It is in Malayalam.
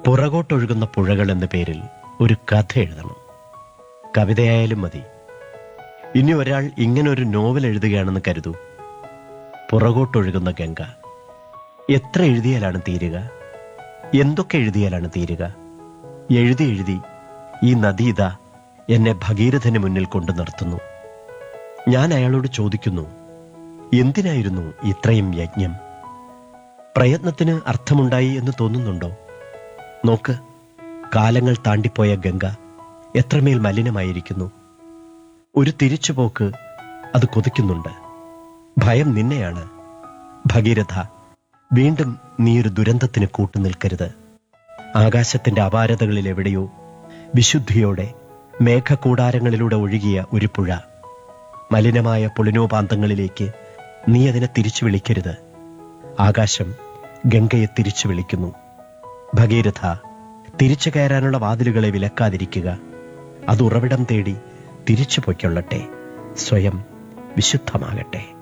പുറകോട്ടൊഴുകുന്ന പുഴകൾ എന്ന പേരിൽ ഒരു കഥ എഴുതണം കവിതയായാലും മതി ഇനി ഒരാൾ ഇങ്ങനെ ഒരു നോവൽ എഴുതുകയാണെന്ന് കരുതൂ പുറകോട്ടൊഴുകുന്ന ഗംഗ എത്ര എഴുതിയാലാണ് തീരുക എന്തൊക്കെ എഴുതിയാലാണ് തീരുക എഴുതി എഴുതി ഈ നദി ഇതാ എന്നെ ഭഗീരഥന് മുന്നിൽ കൊണ്ടു നിർത്തുന്നു ഞാൻ അയാളോട് ചോദിക്കുന്നു എന്തിനായിരുന്നു ഇത്രയും യജ്ഞം പ്രയത്നത്തിന് അർത്ഥമുണ്ടായി എന്ന് തോന്നുന്നുണ്ടോ നോക്ക് കാലങ്ങൾ താണ്ടിപ്പോയ ഗംഗ എത്രമേൽ മലിനമായിരിക്കുന്നു ഒരു തിരിച്ചുപോക്ക് അത് കൊതിക്കുന്നുണ്ട് ഭയം നിന്നെയാണ് ഭഗീരഥ വീണ്ടും നീ ഒരു ദുരന്തത്തിന് കൂട്ടുനിൽക്കരുത് ആകാശത്തിന്റെ അപാരതകളിൽ എവിടെയോ വിശുദ്ധിയോടെ മേഘകൂടാരങ്ങളിലൂടെ ഒഴുകിയ ഒരു പുഴ മലിനമായ പുളിനോപാന്തങ്ങളിലേക്ക് നീ അതിനെ തിരിച്ചു വിളിക്കരുത് ആകാശം ഗംഗയെ തിരിച്ചു വിളിക്കുന്നു ഭഗീരഥ തിരിച്ചു കയറാനുള്ള വാതിലുകളെ വിലക്കാതിരിക്കുക അത് ഉറവിടം തേടി തിരിച്ചു പൊയ്ക്കൊള്ളട്ടെ സ്വയം വിശുദ്ധമാകട്ടെ